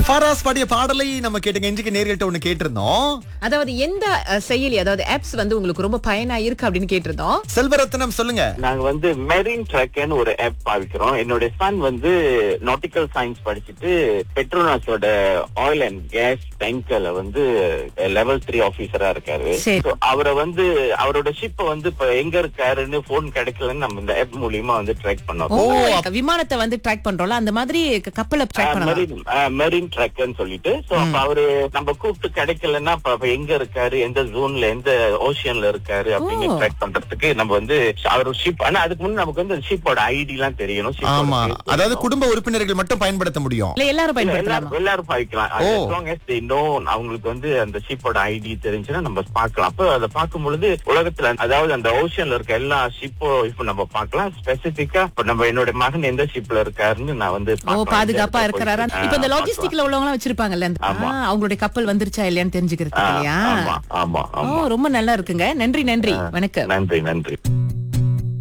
ஃபராஸ் பாடிய பாடலை நம்ம கேட்டுங்க இன்றைக்கு நேர்கள்ட்ட ஒண்ணு கேட்டிருந்தோம் அதாவது எந்த அஹ், செயலி அதாவது ஆப்ஸ் வந்து உங்களுக்கு ரொம்ப பயனா இருக்கு அப்படின்னு கேட்டிருந்தோம் செல்வரத்னம் சொல்லுங்க நாங்க வந்து மெரின் ட்ரக்னு ஒரு ஆப் பாவிக்கிறோம் என்னுடைய சன் வந்து நாட்டிக்கல் சயின்ஸ் படிச்சுட்டு பெட்ரோனாஸோட ஆயில் அண்ட் கேஸ் டேங்கர்ல வந்து லெவல் த்ரீ ஆபீசரா இருக்காரு சரி. So, அவரை வந்து அவரோட ஷிப்ப வந்து இப்ப எங்க இருக்காருன்னு போன் கிடைக்கலன்னு நம்ம இந்த ஆப் மூலியமா வந்து ட்ராக் பண்ணோம் ஓ விமானத்தை வந்து ட்ராக் பண்றோம்ல அந்த மாதிரி க- கப்பலை ட்ராக் பண்ணலாம் மெரின் மெரின் ட்ரக்னு சொல்லிட்டு சோ அப்ப அவரு நம்ம கூப்பிட்டு கிடைக்கலன்னா அப்ப அப்ப எங்க இருக்காரு எந்த ஜோன்ல எந்த ஓஷியன்ல இருக்காரு அப்படின்னு ஓ. ட்ராக் பண்றதுக்கு நம்ம வந்து அவர் ஷிப் ஆனா அதுக்கு முன்னாடி நமக்கு வந்து ஷிப்போட ஐடி எல்லாம் தெரியணும் ship ஓட ஆமா பேர் தெரியணும். அதாவது குடும்ப உறுப்பினர்கள் மட்டும் பயன்படுத்த முடியும் இல்ல எல்லாரும் இல்ல, பயன்படுத்தலாமா எல்லாரும் எல்லாரும் பாய்க்கலாம் ஓ. as long as they know அவங்களுக்கு வந்து அந்த ஷிப்போட ஐடி தெரிஞ்சுன்னா நம்ம பார்க்கலாம் அப்ப அதை பார்க்கும் பொழுது உலகத்துல அதாவது அந்த ஓஷன்ல இருக்க எல்லா ஷிப்போ இப்ப நம்ம பார்க்கலாம் ஸ்பெசிபிக்கா இப்ப நம்ம என்னோட மகன் எந்த ஷிப்ல இருக்காருன்னு நான் வந்து ஓ பார்க்கலாம். பாதுகாப்பா இந்த இருக்கிறாரா இடத்துல போய், இப்ப இந்த ஆ, லாஜிஸ்டிக்ல உள்ளவங்க எல்லாம் வச்சிருப்பாங்கல்ல அந்த- ஆமா. ஆ, அவங்களுடைய கப்பல் வந்துருச்சா இல்லையான்னு தெரிஞ்சுக்கிறதுக்கு ஆ, இல்லையா ஆமா ஆமா ஓ ஆமா ரொம்ப நல்லா இருக்குங்க நன்றி நன்றி வணக்கம் நன்றி நன்றி